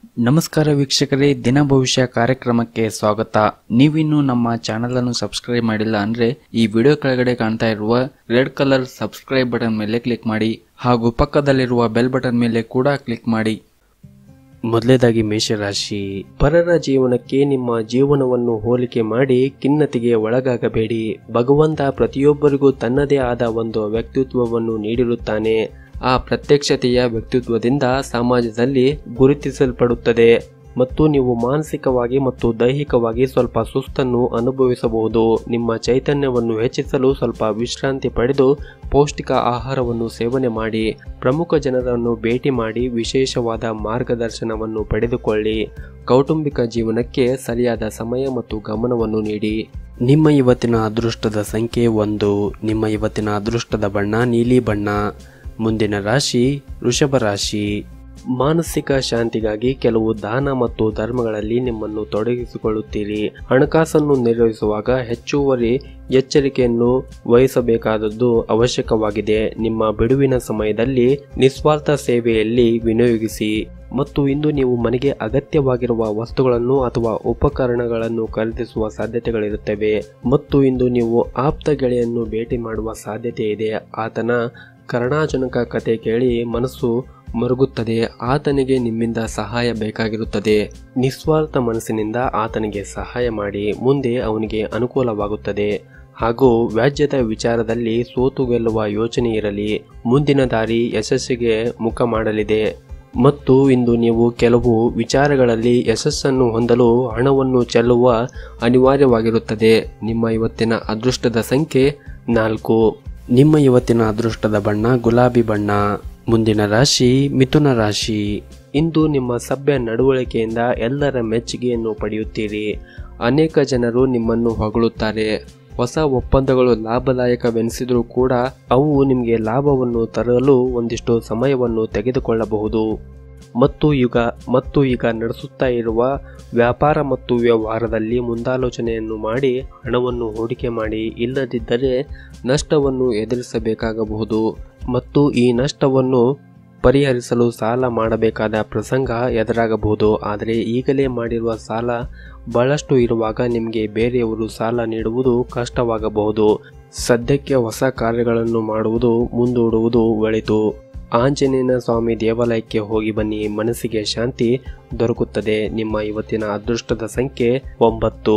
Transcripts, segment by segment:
ನಮಸ್ಕಾರ ವೀಕ್ಷಕರೇ ದಿನ ಭವಿಷ್ಯ ಕಾರ್ಯಕ್ರಮಕ್ಕೆ ಸ್ವಾಗತ ನೀವಿನ್ನು ನಮ್ಮ ಚಾನೆಲ್ ಅನ್ನು ಸಬ್ಸ್ಕ್ರೈಬ್ ಮಾಡಿಲ್ಲ ಅಂದ್ರೆ ಈ ವಿಡಿಯೋ ಕೆಳಗಡೆ ಕಾಣ್ತಾ ಇರುವ ರೆಡ್ ಕಲರ್ ಸಬ್ಸ್ಕ್ರೈಬ್ ಬಟನ್ ಮೇಲೆ ಕ್ಲಿಕ್ ಮಾಡಿ ಹಾಗೂ ಪಕ್ಕದಲ್ಲಿರುವ ಬೆಲ್ ಬಟನ್ ಮೇಲೆ ಕೂಡ ಕ್ಲಿಕ್ ಮಾಡಿ ಮೊದಲೇದಾಗಿ ಮೇಷರಾಶಿ ಪರರ ಜೀವನಕ್ಕೆ ನಿಮ್ಮ ಜೀವನವನ್ನು ಹೋಲಿಕೆ ಮಾಡಿ ಖಿನ್ನತೆಗೆ ಒಳಗಾಗಬೇಡಿ ಭಗವಂತ ಪ್ರತಿಯೊಬ್ಬರಿಗೂ ತನ್ನದೇ ಆದ ಒಂದು ವ್ಯಕ್ತಿತ್ವವನ್ನು ನೀಡಿರುತ್ತಾನೆ ಆ ಪ್ರತ್ಯಕ್ಷತೆಯ ವ್ಯಕ್ತಿತ್ವದಿಂದ ಸಮಾಜದಲ್ಲಿ ಗುರುತಿಸಲ್ಪಡುತ್ತದೆ ಮತ್ತು ನೀವು ಮಾನಸಿಕವಾಗಿ ಮತ್ತು ದೈಹಿಕವಾಗಿ ಸ್ವಲ್ಪ ಸುಸ್ತನ್ನು ಅನುಭವಿಸಬಹುದು ನಿಮ್ಮ ಚೈತನ್ಯವನ್ನು ಹೆಚ್ಚಿಸಲು ಸ್ವಲ್ಪ ವಿಶ್ರಾಂತಿ ಪಡೆದು ಪೌಷ್ಟಿಕ ಆಹಾರವನ್ನು ಸೇವನೆ ಮಾಡಿ ಪ್ರಮುಖ ಜನರನ್ನು ಭೇಟಿ ಮಾಡಿ ವಿಶೇಷವಾದ ಮಾರ್ಗದರ್ಶನವನ್ನು ಪಡೆದುಕೊಳ್ಳಿ ಕೌಟುಂಬಿಕ ಜೀವನಕ್ಕೆ ಸರಿಯಾದ ಸಮಯ ಮತ್ತು ಗಮನವನ್ನು ನೀಡಿ ನಿಮ್ಮ ಇವತ್ತಿನ ಅದೃಷ್ಟದ ಸಂಖ್ಯೆ ಒಂದು ನಿಮ್ಮ ಇವತ್ತಿನ ಅದೃಷ್ಟದ ಬಣ್ಣ ನೀಲಿ ಬಣ್ಣ ಮುಂದಿನ ರಾಶಿ ವೃಷಭ ರಾಶಿ ಮಾನಸಿಕ ಶಾಂತಿಗಾಗಿ ಕೆಲವು ದಾನ ಮತ್ತು ಧರ್ಮಗಳಲ್ಲಿ ನಿಮ್ಮನ್ನು ತೊಡಗಿಸಿಕೊಳ್ಳುತ್ತೀರಿ ಹಣಕಾಸನ್ನು ನಿರ್ವಹಿಸುವಾಗ ಹೆಚ್ಚುವರಿ ಎಚ್ಚರಿಕೆಯನ್ನು ವಹಿಸಬೇಕಾದದ್ದು ಅವಶ್ಯಕವಾಗಿದೆ ನಿಮ್ಮ ಬಿಡುವಿನ ಸಮಯದಲ್ಲಿ ನಿಸ್ವಾರ್ಥ ಸೇವೆಯಲ್ಲಿ ವಿನಿಯೋಗಿಸಿ ಮತ್ತು ಇಂದು ನೀವು ಮನೆಗೆ ಅಗತ್ಯವಾಗಿರುವ ವಸ್ತುಗಳನ್ನು ಅಥವಾ ಉಪಕರಣಗಳನ್ನು ಖರೀದಿಸುವ ಸಾಧ್ಯತೆಗಳಿರುತ್ತವೆ ಮತ್ತು ಇಂದು ನೀವು ಆಪ್ತ ಗೆಳೆಯನ್ನು ಭೇಟಿ ಮಾಡುವ ಸಾಧ್ಯತೆ ಇದೆ ಆತನ ಕರುಣಾಜನಕ ಕತೆ ಕೇಳಿ ಮನಸ್ಸು ಮರುಗುತ್ತದೆ ಆತನಿಗೆ ನಿಮ್ಮಿಂದ ಸಹಾಯ ಬೇಕಾಗಿರುತ್ತದೆ ನಿಸ್ವಾರ್ಥ ಮನಸ್ಸಿನಿಂದ ಆತನಿಗೆ ಸಹಾಯ ಮಾಡಿ ಮುಂದೆ ಅವನಿಗೆ ಅನುಕೂಲವಾಗುತ್ತದೆ ಹಾಗೂ ವ್ಯಾಜ್ಯದ ವಿಚಾರದಲ್ಲಿ ಸೋತು ಗೆಲ್ಲುವ ಯೋಚನೆ ಇರಲಿ ಮುಂದಿನ ದಾರಿ ಯಶಸ್ಸಿಗೆ ಮುಖ ಮಾಡಲಿದೆ ಮತ್ತು ಇಂದು ನೀವು ಕೆಲವು ವಿಚಾರಗಳಲ್ಲಿ ಯಶಸ್ಸನ್ನು ಹೊಂದಲು ಹಣವನ್ನು ಚೆಲ್ಲುವ ಅನಿವಾರ್ಯವಾಗಿರುತ್ತದೆ ನಿಮ್ಮ ಇವತ್ತಿನ ಅದೃಷ್ಟದ ಸಂಖ್ಯೆ ನಾಲ್ಕು ನಿಮ್ಮ ಇವತ್ತಿನ ಅದೃಷ್ಟದ ಬಣ್ಣ ಗುಲಾಬಿ ಬಣ್ಣ ಮುಂದಿನ ರಾಶಿ ಮಿಥುನ ರಾಶಿ ಇಂದು ನಿಮ್ಮ ಸಭ್ಯ ನಡವಳಿಕೆಯಿಂದ ಎಲ್ಲರ ಮೆಚ್ಚುಗೆಯನ್ನು ಪಡೆಯುತ್ತೀರಿ ಅನೇಕ ಜನರು ನಿಮ್ಮನ್ನು ಹೊಗಳುತ್ತಾರೆ ಹೊಸ ಒಪ್ಪಂದಗಳು ಲಾಭದಾಯಕವೆನಿಸಿದರೂ ಕೂಡ ಅವು ನಿಮಗೆ ಲಾಭವನ್ನು ತರಲು ಒಂದಿಷ್ಟು ಸಮಯವನ್ನು ತೆಗೆದುಕೊಳ್ಳಬಹುದು ಮತ್ತು ಈಗ ಮತ್ತು ಈಗ ನಡೆಸುತ್ತಾ ಇರುವ ವ್ಯಾಪಾರ ಮತ್ತು ವ್ಯವಹಾರದಲ್ಲಿ ಮುಂದಾಲೋಚನೆಯನ್ನು ಮಾಡಿ ಹಣವನ್ನು ಹೂಡಿಕೆ ಮಾಡಿ ಇಲ್ಲದಿದ್ದರೆ ನಷ್ಟವನ್ನು ಎದುರಿಸಬೇಕಾಗಬಹುದು ಮತ್ತು ಈ ನಷ್ಟವನ್ನು ಪರಿಹರಿಸಲು ಸಾಲ ಮಾಡಬೇಕಾದ ಪ್ರಸಂಗ ಎದುರಾಗಬಹುದು ಆದರೆ ಈಗಲೇ ಮಾಡಿರುವ ಸಾಲ ಬಹಳಷ್ಟು ಇರುವಾಗ ನಿಮಗೆ ಬೇರೆಯವರು ಸಾಲ ನೀಡುವುದು ಕಷ್ಟವಾಗಬಹುದು ಸದ್ಯಕ್ಕೆ ಹೊಸ ಕಾರ್ಯಗಳನ್ನು ಮಾಡುವುದು ಮುಂದೂಡುವುದು ಒಳಿತು ಆಂಜನೇಯನ ಸ್ವಾಮಿ ದೇವಾಲಯಕ್ಕೆ ಹೋಗಿ ಬನ್ನಿ ಮನಸ್ಸಿಗೆ ಶಾಂತಿ ದೊರಕುತ್ತದೆ ನಿಮ್ಮ ಇವತ್ತಿನ ಅದೃಷ್ಟದ ಸಂಖ್ಯೆ ಒಂಬತ್ತು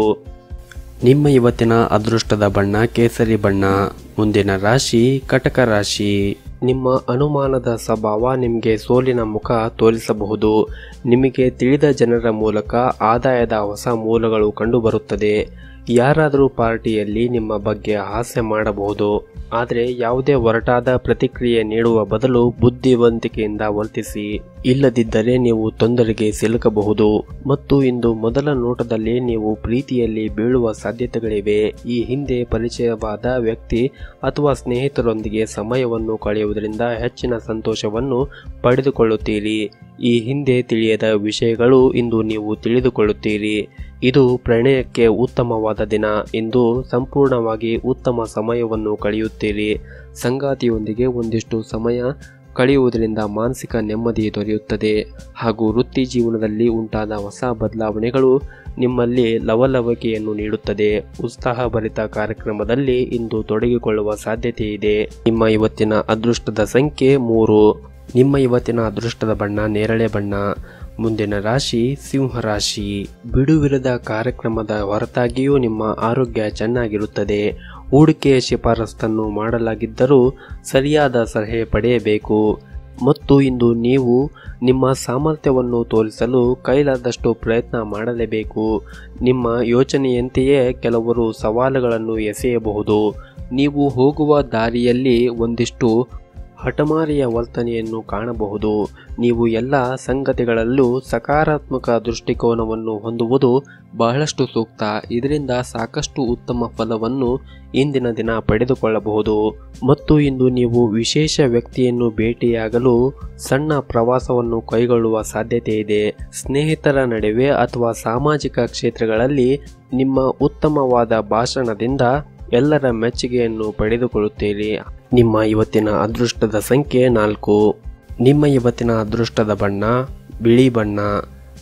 ನಿಮ್ಮ ಇವತ್ತಿನ ಅದೃಷ್ಟದ ಬಣ್ಣ ಕೇಸರಿ ಬಣ್ಣ ಮುಂದಿನ ರಾಶಿ ಕಟಕ ರಾಶಿ ನಿಮ್ಮ ಅನುಮಾನದ ಸ್ವಭಾವ ನಿಮಗೆ ಸೋಲಿನ ಮುಖ ತೋರಿಸಬಹುದು ನಿಮಗೆ ತಿಳಿದ ಜನರ ಮೂಲಕ ಆದಾಯದ ಹೊಸ ಮೂಲಗಳು ಕಂಡುಬರುತ್ತದೆ ಯಾರಾದರೂ ಪಾರ್ಟಿಯಲ್ಲಿ ನಿಮ್ಮ ಬಗ್ಗೆ ಹಾಸ್ಯ ಮಾಡಬಹುದು ಆದರೆ ಯಾವುದೇ ಹೊರಟಾದ ಪ್ರತಿಕ್ರಿಯೆ ನೀಡುವ ಬದಲು ಬುದ್ಧಿವಂತಿಕೆಯಿಂದ ವರ್ತಿಸಿ ಇಲ್ಲದಿದ್ದರೆ ನೀವು ತೊಂದರೆಗೆ ಸಿಲುಕಬಹುದು ಮತ್ತು ಇಂದು ಮೊದಲ ನೋಟದಲ್ಲಿ ನೀವು ಪ್ರೀತಿಯಲ್ಲಿ ಬೀಳುವ ಸಾಧ್ಯತೆಗಳಿವೆ ಈ ಹಿಂದೆ ಪರಿಚಯವಾದ ವ್ಯಕ್ತಿ ಅಥವಾ ಸ್ನೇಹಿತರೊಂದಿಗೆ ಸಮಯವನ್ನು ಕಳೆಯುವುದರಿಂದ ಹೆಚ್ಚಿನ ಸಂತೋಷವನ್ನು ಪಡೆದುಕೊಳ್ಳುತ್ತೀರಿ ಈ ಹಿಂದೆ ತಿಳಿಯದ ವಿಷಯಗಳು ಇಂದು ನೀವು ತಿಳಿದುಕೊಳ್ಳುತ್ತೀರಿ ಇದು ಪ್ರಣಯಕ್ಕೆ ಉತ್ತಮವಾದ ದಿನ ಇಂದು ಸಂಪೂರ್ಣವಾಗಿ ಉತ್ತಮ ಸಮಯವನ್ನು ಕಳೆಯುತ್ತೀರಿ ಸಂಗಾತಿಯೊಂದಿಗೆ ಒಂದಿಷ್ಟು ಸಮಯ ಕಳೆಯುವುದರಿಂದ ಮಾನಸಿಕ ನೆಮ್ಮದಿ ದೊರೆಯುತ್ತದೆ ಹಾಗೂ ವೃತ್ತಿ ಜೀವನದಲ್ಲಿ ಉಂಟಾದ ಹೊಸ ಬದಲಾವಣೆಗಳು ನಿಮ್ಮಲ್ಲಿ ಲವಲವಿಕೆಯನ್ನು ನೀಡುತ್ತದೆ ಉತ್ಸಾಹಭರಿತ ಕಾರ್ಯಕ್ರಮದಲ್ಲಿ ಇಂದು ತೊಡಗಿಕೊಳ್ಳುವ ಸಾಧ್ಯತೆ ಇದೆ ನಿಮ್ಮ ಇವತ್ತಿನ ಅದೃಷ್ಟದ ಸಂಖ್ಯೆ ಮೂರು ನಿಮ್ಮ ಇವತ್ತಿನ ಅದೃಷ್ಟದ ಬಣ್ಣ ನೇರಳೆ ಬಣ್ಣ ಮುಂದಿನ ರಾಶಿ ಸಿಂಹರಾಶಿ ಬಿಡುವಿರದ ಕಾರ್ಯಕ್ರಮದ ಹೊರತಾಗಿಯೂ ನಿಮ್ಮ ಆರೋಗ್ಯ ಚೆನ್ನಾಗಿರುತ್ತದೆ ಹೂಡಿಕೆಯ ಶಿಫಾರಸ್ತನ್ನು ಮಾಡಲಾಗಿದ್ದರೂ ಸರಿಯಾದ ಸಲಹೆ ಪಡೆಯಬೇಕು ಮತ್ತು ಇಂದು ನೀವು ನಿಮ್ಮ ಸಾಮರ್ಥ್ಯವನ್ನು ತೋರಿಸಲು ಕೈಲಾದಷ್ಟು ಪ್ರಯತ್ನ ಮಾಡಲೇಬೇಕು ನಿಮ್ಮ ಯೋಚನೆಯಂತೆಯೇ ಕೆಲವರು ಸವಾಲುಗಳನ್ನು ಎಸೆಯಬಹುದು ನೀವು ಹೋಗುವ ದಾರಿಯಲ್ಲಿ ಒಂದಿಷ್ಟು ಹಠಮಾರಿಯ ವರ್ತನೆಯನ್ನು ಕಾಣಬಹುದು ನೀವು ಎಲ್ಲ ಸಂಗತಿಗಳಲ್ಲೂ ಸಕಾರಾತ್ಮಕ ದೃಷ್ಟಿಕೋನವನ್ನು ಹೊಂದುವುದು ಬಹಳಷ್ಟು ಸೂಕ್ತ ಇದರಿಂದ ಸಾಕಷ್ಟು ಉತ್ತಮ ಫಲವನ್ನು ಇಂದಿನ ದಿನ ಪಡೆದುಕೊಳ್ಳಬಹುದು ಮತ್ತು ಇಂದು ನೀವು ವಿಶೇಷ ವ್ಯಕ್ತಿಯನ್ನು ಭೇಟಿಯಾಗಲು ಸಣ್ಣ ಪ್ರವಾಸವನ್ನು ಕೈಗೊಳ್ಳುವ ಸಾಧ್ಯತೆ ಇದೆ ಸ್ನೇಹಿತರ ನಡುವೆ ಅಥವಾ ಸಾಮಾಜಿಕ ಕ್ಷೇತ್ರಗಳಲ್ಲಿ ನಿಮ್ಮ ಉತ್ತಮವಾದ ಭಾಷಣದಿಂದ ಎಲ್ಲರ ಮೆಚ್ಚುಗೆಯನ್ನು ಪಡೆದುಕೊಳ್ಳುತ್ತೀರಿ ನಿಮ್ಮ ಇವತ್ತಿನ ಅದೃಷ್ಟದ ಸಂಖ್ಯೆ ನಾಲ್ಕು ನಿಮ್ಮ ಇವತ್ತಿನ ಅದೃಷ್ಟದ ಬಣ್ಣ ಬಿಳಿ ಬಣ್ಣ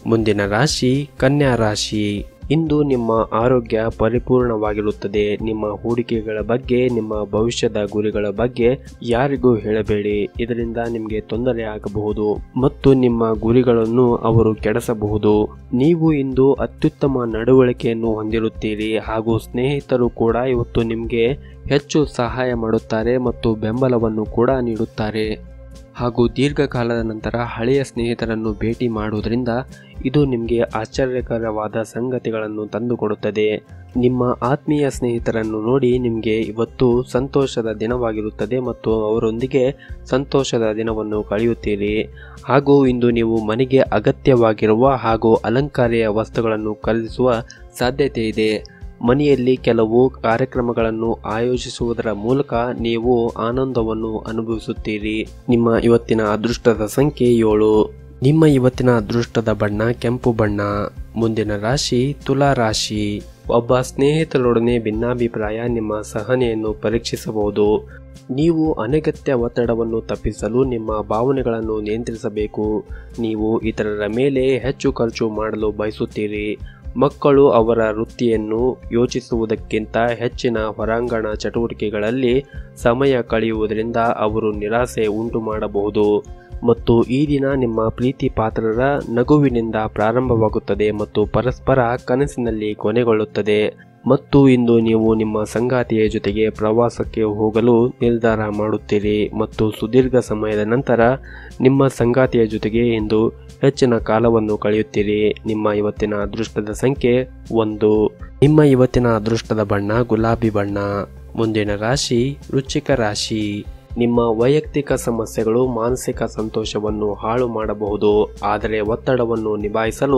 ಮುಂದಿನ ರಾಶಿ ಕನ್ಯಾ ರಾಶಿ ಇಂದು ನಿಮ್ಮ ಆರೋಗ್ಯ ಪರಿಪೂರ್ಣವಾಗಿರುತ್ತದೆ ನಿಮ್ಮ ಹೂಡಿಕೆಗಳ ಬಗ್ಗೆ ನಿಮ್ಮ ಭವಿಷ್ಯದ ಗುರಿಗಳ ಬಗ್ಗೆ ಯಾರಿಗೂ ಹೇಳಬೇಡಿ ಇದರಿಂದ ನಿಮಗೆ ತೊಂದರೆ ಆಗಬಹುದು ಮತ್ತು ನಿಮ್ಮ ಗುರಿಗಳನ್ನು ಅವರು ಕೆಡಿಸಬಹುದು ನೀವು ಇಂದು ಅತ್ಯುತ್ತಮ ನಡವಳಿಕೆಯನ್ನು ಹೊಂದಿರುತ್ತೀರಿ ಹಾಗೂ ಸ್ನೇಹಿತರು ಕೂಡ ಇವತ್ತು ನಿಮಗೆ ಹೆಚ್ಚು ಸಹಾಯ ಮಾಡುತ್ತಾರೆ ಮತ್ತು ಬೆಂಬಲವನ್ನು ಕೂಡ ನೀಡುತ್ತಾರೆ ಹಾಗೂ ದೀರ್ಘಕಾಲದ ನಂತರ ಹಳೆಯ ಸ್ನೇಹಿತರನ್ನು ಭೇಟಿ ಮಾಡುವುದರಿಂದ ಇದು ನಿಮಗೆ ಆಶ್ಚರ್ಯಕರವಾದ ಸಂಗತಿಗಳನ್ನು ತಂದುಕೊಡುತ್ತದೆ ನಿಮ್ಮ ಆತ್ಮೀಯ ಸ್ನೇಹಿತರನ್ನು ನೋಡಿ ನಿಮಗೆ ಇವತ್ತು ಸಂತೋಷದ ದಿನವಾಗಿರುತ್ತದೆ ಮತ್ತು ಅವರೊಂದಿಗೆ ಸಂತೋಷದ ದಿನವನ್ನು ಕಳೆಯುತ್ತೀರಿ ಹಾಗೂ ಇಂದು ನೀವು ಮನೆಗೆ ಅಗತ್ಯವಾಗಿರುವ ಹಾಗೂ ಅಲಂಕಾರಿಕ ವಸ್ತುಗಳನ್ನು ಖರೀದಿಸುವ ಸಾಧ್ಯತೆ ಇದೆ ಮನೆಯಲ್ಲಿ ಕೆಲವು ಕಾರ್ಯಕ್ರಮಗಳನ್ನು ಆಯೋಜಿಸುವುದರ ಮೂಲಕ ನೀವು ಆನಂದವನ್ನು ಅನುಭವಿಸುತ್ತೀರಿ ನಿಮ್ಮ ಇವತ್ತಿನ ಅದೃಷ್ಟದ ಸಂಖ್ಯೆ ಏಳು ನಿಮ್ಮ ಇವತ್ತಿನ ಅದೃಷ್ಟದ ಬಣ್ಣ ಕೆಂಪು ಬಣ್ಣ ಮುಂದಿನ ರಾಶಿ ತುಲಾ ರಾಶಿ ಒಬ್ಬ ಸ್ನೇಹಿತರೊಡನೆ ಭಿನ್ನಾಭಿಪ್ರಾಯ ನಿಮ್ಮ ಸಹನೆಯನ್ನು ಪರೀಕ್ಷಿಸಬಹುದು ನೀವು ಅನಗತ್ಯ ಒತ್ತಡವನ್ನು ತಪ್ಪಿಸಲು ನಿಮ್ಮ ಭಾವನೆಗಳನ್ನು ನಿಯಂತ್ರಿಸಬೇಕು ನೀವು ಇತರರ ಮೇಲೆ ಹೆಚ್ಚು ಖರ್ಚು ಮಾಡಲು ಬಯಸುತ್ತೀರಿ ಮಕ್ಕಳು ಅವರ ವೃತ್ತಿಯನ್ನು ಯೋಚಿಸುವುದಕ್ಕಿಂತ ಹೆಚ್ಚಿನ ಹೊರಾಂಗಣ ಚಟುವಟಿಕೆಗಳಲ್ಲಿ ಸಮಯ ಕಳೆಯುವುದರಿಂದ ಅವರು ನಿರಾಸೆ ಉಂಟು ಮಾಡಬಹುದು ಮತ್ತು ಈ ದಿನ ನಿಮ್ಮ ಪ್ರೀತಿ ಪಾತ್ರರ ನಗುವಿನಿಂದ ಪ್ರಾರಂಭವಾಗುತ್ತದೆ ಮತ್ತು ಪರಸ್ಪರ ಕನಸಿನಲ್ಲಿ ಕೊನೆಗೊಳ್ಳುತ್ತದೆ ಮತ್ತು ಇಂದು ನೀವು ನಿಮ್ಮ ಸಂಗಾತಿಯ ಜೊತೆಗೆ ಪ್ರವಾಸಕ್ಕೆ ಹೋಗಲು ನಿರ್ಧಾರ ಮಾಡುತ್ತೀರಿ ಮತ್ತು ಸುದೀರ್ಘ ಸಮಯದ ನಂತರ ನಿಮ್ಮ ಸಂಗಾತಿಯ ಜೊತೆಗೆ ಇಂದು ಹೆಚ್ಚಿನ ಕಾಲವನ್ನು ಕಳೆಯುತ್ತೀರಿ ನಿಮ್ಮ ಇವತ್ತಿನ ಅದೃಷ್ಟದ ಸಂಖ್ಯೆ ಒಂದು ನಿಮ್ಮ ಇವತ್ತಿನ ಅದೃಷ್ಟದ ಬಣ್ಣ ಗುಲಾಬಿ ಬಣ್ಣ ಮುಂದಿನ ರಾಶಿ ವೃಶ್ಚಿಕ ರಾಶಿ ನಿಮ್ಮ ವೈಯಕ್ತಿಕ ಸಮಸ್ಯೆಗಳು ಮಾನಸಿಕ ಸಂತೋಷವನ್ನು ಹಾಳು ಮಾಡಬಹುದು ಆದರೆ ಒತ್ತಡವನ್ನು ನಿಭಾಯಿಸಲು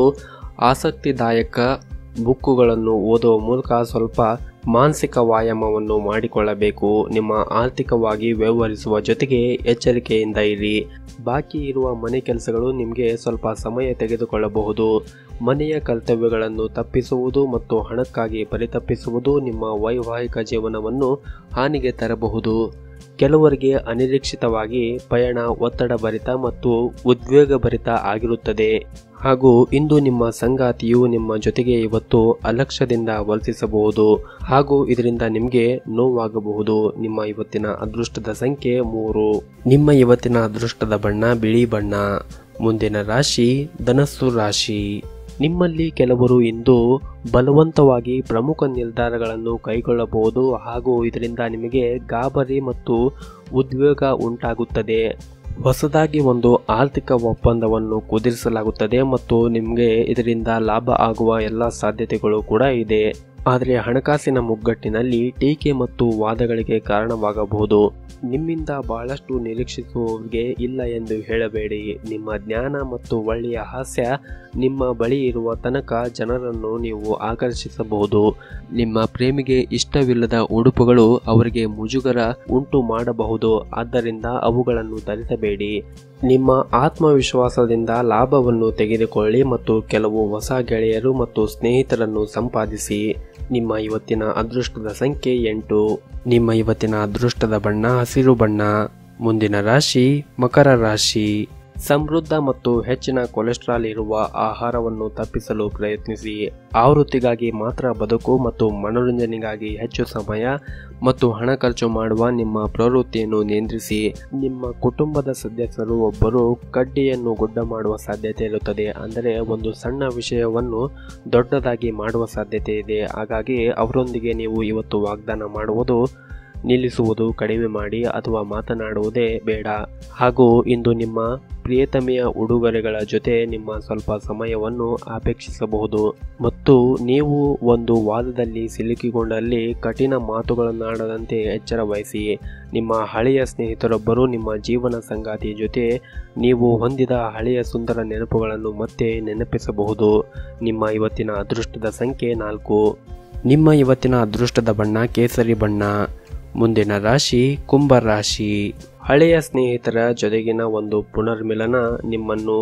ಆಸಕ್ತಿದಾಯಕ ಬುಕ್ಕುಗಳನ್ನು ಓದುವ ಮೂಲಕ ಸ್ವಲ್ಪ ಮಾನಸಿಕ ವ್ಯಾಯಾಮವನ್ನು ಮಾಡಿಕೊಳ್ಳಬೇಕು ನಿಮ್ಮ ಆರ್ಥಿಕವಾಗಿ ವ್ಯವಹರಿಸುವ ಜೊತೆಗೆ ಎಚ್ಚರಿಕೆಯಿಂದ ಇರಿ ಬಾಕಿ ಇರುವ ಮನೆ ಕೆಲಸಗಳು ನಿಮಗೆ ಸ್ವಲ್ಪ ಸಮಯ ತೆಗೆದುಕೊಳ್ಳಬಹುದು ಮನೆಯ ಕರ್ತವ್ಯಗಳನ್ನು ತಪ್ಪಿಸುವುದು ಮತ್ತು ಹಣಕ್ಕಾಗಿ ಪರಿತಪ್ಪಿಸುವುದು ನಿಮ್ಮ ವೈವಾಹಿಕ ಜೀವನವನ್ನು ಹಾನಿಗೆ ತರಬಹುದು ಕೆಲವರಿಗೆ ಅನಿರೀಕ್ಷಿತವಾಗಿ ಪಯಣ ಒತ್ತಡಭರಿತ ಮತ್ತು ಉದ್ವೇಗಭರಿತ ಆಗಿರುತ್ತದೆ ಹಾಗೂ ಇಂದು ನಿಮ್ಮ ಸಂಗಾತಿಯು ನಿಮ್ಮ ಜೊತೆಗೆ ಇವತ್ತು ಅಲಕ್ಷ್ಯದಿಂದ ವರ್ತಿಸಬಹುದು ಹಾಗೂ ಇದರಿಂದ ನಿಮಗೆ ನೋವಾಗಬಹುದು ನಿಮ್ಮ ಇವತ್ತಿನ ಅದೃಷ್ಟದ ಸಂಖ್ಯೆ ಮೂರು ನಿಮ್ಮ ಇವತ್ತಿನ ಅದೃಷ್ಟದ ಬಣ್ಣ ಬಿಳಿ ಬಣ್ಣ ಮುಂದಿನ ರಾಶಿ ಧನಸ್ಸು ರಾಶಿ ನಿಮ್ಮಲ್ಲಿ ಕೆಲವರು ಇಂದು ಬಲವಂತವಾಗಿ ಪ್ರಮುಖ ನಿರ್ಧಾರಗಳನ್ನು ಕೈಗೊಳ್ಳಬಹುದು ಹಾಗೂ ಇದರಿಂದ ನಿಮಗೆ ಗಾಬರಿ ಮತ್ತು ಉದ್ವೇಗ ಉಂಟಾಗುತ್ತದೆ ಹೊಸದಾಗಿ ಒಂದು ಆರ್ಥಿಕ ಒಪ್ಪಂದವನ್ನು ಕುದುರಿಸಲಾಗುತ್ತದೆ ಮತ್ತು ನಿಮಗೆ ಇದರಿಂದ ಲಾಭ ಆಗುವ ಎಲ್ಲ ಸಾಧ್ಯತೆಗಳು ಕೂಡ ಇದೆ ಆದರೆ ಹಣಕಾಸಿನ ಮುಗ್ಗಟ್ಟಿನಲ್ಲಿ ಟೀಕೆ ಮತ್ತು ವಾದಗಳಿಗೆ ಕಾರಣವಾಗಬಹುದು ನಿಮ್ಮಿಂದ ಬಹಳಷ್ಟು ನಿರೀಕ್ಷಿಸುವವರಿಗೆ ಇಲ್ಲ ಎಂದು ಹೇಳಬೇಡಿ ನಿಮ್ಮ ಜ್ಞಾನ ಮತ್ತು ಒಳ್ಳೆಯ ಹಾಸ್ಯ ನಿಮ್ಮ ಬಳಿ ಇರುವ ತನಕ ಜನರನ್ನು ನೀವು ಆಕರ್ಷಿಸಬಹುದು ನಿಮ್ಮ ಪ್ರೇಮಿಗೆ ಇಷ್ಟವಿಲ್ಲದ ಉಡುಪುಗಳು ಅವರಿಗೆ ಮುಜುಗರ ಉಂಟು ಮಾಡಬಹುದು ಆದ್ದರಿಂದ ಅವುಗಳನ್ನು ಧರಿಸಬೇಡಿ ನಿಮ್ಮ ಆತ್ಮವಿಶ್ವಾಸದಿಂದ ಲಾಭವನ್ನು ತೆಗೆದುಕೊಳ್ಳಿ ಮತ್ತು ಕೆಲವು ಹೊಸ ಗೆಳೆಯರು ಮತ್ತು ಸ್ನೇಹಿತರನ್ನು ಸಂಪಾದಿಸಿ ನಿಮ್ಮ ಇವತ್ತಿನ ಅದೃಷ್ಟದ ಸಂಖ್ಯೆ ಎಂಟು ನಿಮ್ಮ ಇವತ್ತಿನ ಅದೃಷ್ಟದ ಬಣ್ಣ ಹಸಿರು ಬಣ್ಣ ಮುಂದಿನ ರಾಶಿ ಮಕರ ರಾಶಿ ಸಮೃದ್ಧ ಮತ್ತು ಹೆಚ್ಚಿನ ಕೊಲೆಸ್ಟ್ರಾಲ್ ಇರುವ ಆಹಾರವನ್ನು ತಪ್ಪಿಸಲು ಪ್ರಯತ್ನಿಸಿ ಆವೃತ್ತಿಗಾಗಿ ಮಾತ್ರ ಬದುಕು ಮತ್ತು ಮನೋರಂಜನೆಗಾಗಿ ಹೆಚ್ಚು ಸಮಯ ಮತ್ತು ಹಣ ಖರ್ಚು ಮಾಡುವ ನಿಮ್ಮ ಪ್ರವೃತ್ತಿಯನ್ನು ನಿಯಂತ್ರಿಸಿ ನಿಮ್ಮ ಕುಟುಂಬದ ಸದಸ್ಯರು ಒಬ್ಬರು ಕಡ್ಡಿಯನ್ನು ಗುಡ್ಡ ಮಾಡುವ ಸಾಧ್ಯತೆ ಇರುತ್ತದೆ ಅಂದರೆ ಒಂದು ಸಣ್ಣ ವಿಷಯವನ್ನು ದೊಡ್ಡದಾಗಿ ಮಾಡುವ ಸಾಧ್ಯತೆ ಇದೆ ಹಾಗಾಗಿ ಅವರೊಂದಿಗೆ ನೀವು ಇವತ್ತು ವಾಗ್ದಾನ ಮಾಡುವುದು ನಿಲ್ಲಿಸುವುದು ಕಡಿಮೆ ಮಾಡಿ ಅಥವಾ ಮಾತನಾಡುವುದೇ ಬೇಡ ಹಾಗೂ ಇಂದು ನಿಮ್ಮ ಪ್ರಿಯತಮೆಯ ಉಡುಗೊರೆಗಳ ಜೊತೆ ನಿಮ್ಮ ಸ್ವಲ್ಪ ಸಮಯವನ್ನು ಅಪೇಕ್ಷಿಸಬಹುದು ಮತ್ತು ನೀವು ಒಂದು ವಾದದಲ್ಲಿ ಸಿಲುಕಿಕೊಂಡಲ್ಲಿ ಕಠಿಣ ಮಾತುಗಳನ್ನಾಡದಂತೆ ಎಚ್ಚರ ವಹಿಸಿ ನಿಮ್ಮ ಹಳೆಯ ಸ್ನೇಹಿತರೊಬ್ಬರು ನಿಮ್ಮ ಜೀವನ ಸಂಗಾತಿ ಜೊತೆ ನೀವು ಹೊಂದಿದ ಹಳೆಯ ಸುಂದರ ನೆನಪುಗಳನ್ನು ಮತ್ತೆ ನೆನಪಿಸಬಹುದು ನಿಮ್ಮ ಇವತ್ತಿನ ಅದೃಷ್ಟದ ಸಂಖ್ಯೆ ನಾಲ್ಕು ನಿಮ್ಮ ಇವತ್ತಿನ ಅದೃಷ್ಟದ ಬಣ್ಣ ಕೇಸರಿ ಬಣ್ಣ ಮುಂದಿನ ರಾಶಿ ಕುಂಭ ರಾಶಿ ಹಳೆಯ ಸ್ನೇಹಿತರ ಜೊತೆಗಿನ ಒಂದು ಪುನರ್ಮಿಲನ ನಿಮ್ಮನ್ನು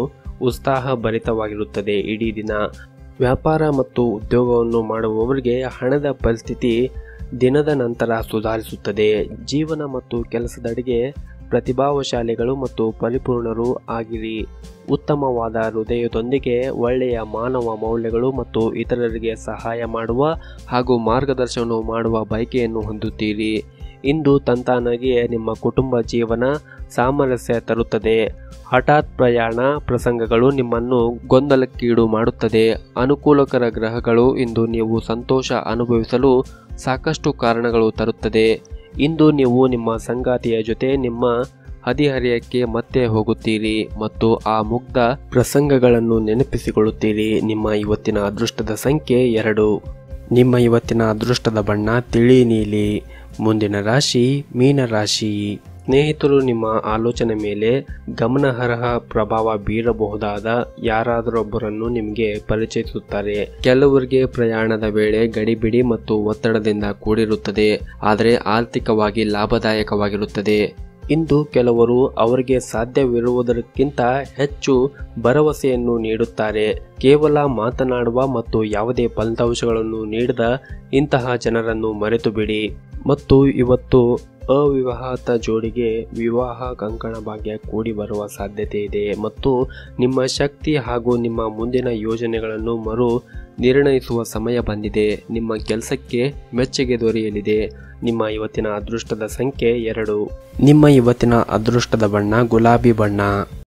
ಉತ್ಸಾಹಭರಿತವಾಗಿರುತ್ತದೆ ಇಡೀ ದಿನ ವ್ಯಾಪಾರ ಮತ್ತು ಉದ್ಯೋಗವನ್ನು ಮಾಡುವವರಿಗೆ ಹಣದ ಪರಿಸ್ಥಿತಿ ದಿನದ ನಂತರ ಸುಧಾರಿಸುತ್ತದೆ ಜೀವನ ಮತ್ತು ಕೆಲಸದಡೆಗೆ ಪ್ರತಿಭಾವಶಾಲಿಗಳು ಮತ್ತು ಪರಿಪೂರ್ಣರು ಆಗಿರಿ ಉತ್ತಮವಾದ ಹೃದಯದೊಂದಿಗೆ ಒಳ್ಳೆಯ ಮಾನವ ಮೌಲ್ಯಗಳು ಮತ್ತು ಇತರರಿಗೆ ಸಹಾಯ ಮಾಡುವ ಹಾಗೂ ಮಾರ್ಗದರ್ಶನ ಮಾಡುವ ಬಯಕೆಯನ್ನು ಹೊಂದುತ್ತೀರಿ ಇಂದು ತಂತಾನಾಗಿಯೇ ನಿಮ್ಮ ಕುಟುಂಬ ಜೀವನ ಸಾಮರಸ್ಯ ತರುತ್ತದೆ ಹಠಾತ್ ಪ್ರಯಾಣ ಪ್ರಸಂಗಗಳು ನಿಮ್ಮನ್ನು ಗೊಂದಲಕ್ಕೀಡು ಮಾಡುತ್ತದೆ ಅನುಕೂಲಕರ ಗ್ರಹಗಳು ಇಂದು ನೀವು ಸಂತೋಷ ಅನುಭವಿಸಲು ಸಾಕಷ್ಟು ಕಾರಣಗಳು ತರುತ್ತದೆ ಇಂದು ನೀವು ನಿಮ್ಮ ಸಂಗಾತಿಯ ಜೊತೆ ನಿಮ್ಮ ಹದಿಹರಿಯಕ್ಕೆ ಮತ್ತೆ ಹೋಗುತ್ತೀರಿ ಮತ್ತು ಆ ಮುಗ್ಧ ಪ್ರಸಂಗಗಳನ್ನು ನೆನಪಿಸಿಕೊಳ್ಳುತ್ತೀರಿ ನಿಮ್ಮ ಇವತ್ತಿನ ಅದೃಷ್ಟದ ಸಂಖ್ಯೆ ಎರಡು ನಿಮ್ಮ ಇವತ್ತಿನ ಅದೃಷ್ಟದ ಬಣ್ಣ ತಿಳಿ ನೀಲಿ ಮುಂದಿನ ರಾಶಿ ಮೀನರಾಶಿ ಸ್ನೇಹಿತರು ನಿಮ್ಮ ಆಲೋಚನೆ ಮೇಲೆ ಗಮನಾರ್ಹ ಪ್ರಭಾವ ಬೀರಬಹುದಾದ ಯಾರಾದರೊಬ್ಬರನ್ನು ನಿಮಗೆ ಪರಿಚಯಿಸುತ್ತಾರೆ ಕೆಲವರಿಗೆ ಪ್ರಯಾಣದ ವೇಳೆ ಗಡಿಬಿಡಿ ಮತ್ತು ಒತ್ತಡದಿಂದ ಕೂಡಿರುತ್ತದೆ ಆದರೆ ಆರ್ಥಿಕವಾಗಿ ಲಾಭದಾಯಕವಾಗಿರುತ್ತದೆ ಇಂದು ಕೆಲವರು ಅವರಿಗೆ ಸಾಧ್ಯವಿರುವುದಕ್ಕಿಂತ ಹೆಚ್ಚು ಭರವಸೆಯನ್ನು ನೀಡುತ್ತಾರೆ ಕೇವಲ ಮಾತನಾಡುವ ಮತ್ತು ಯಾವುದೇ ಫಲಿತಾಂಶಗಳನ್ನು ನೀಡದ ಇಂತಹ ಜನರನ್ನು ಮರೆತು ಬಿಡಿ ಮತ್ತು ಇವತ್ತು ಅವಿವಾಹಿತ ಜೋಡಿಗೆ ವಿವಾಹ ಕಂಕಣ ಭಾಗ್ಯ ಕೂಡಿ ಬರುವ ಸಾಧ್ಯತೆ ಇದೆ ಮತ್ತು ನಿಮ್ಮ ಶಕ್ತಿ ಹಾಗೂ ನಿಮ್ಮ ಮುಂದಿನ ಯೋಜನೆಗಳನ್ನು ಮರು ನಿರ್ಣಯಿಸುವ ಸಮಯ ಬಂದಿದೆ ನಿಮ್ಮ ಕೆಲಸಕ್ಕೆ ಮೆಚ್ಚುಗೆ ದೊರೆಯಲಿದೆ ನಿಮ್ಮ ಇವತ್ತಿನ ಅದೃಷ್ಟದ ಸಂಖ್ಯೆ ಎರಡು ನಿಮ್ಮ ಇವತ್ತಿನ ಅದೃಷ್ಟದ ಬಣ್ಣ ಗುಲಾಬಿ ಬಣ್ಣ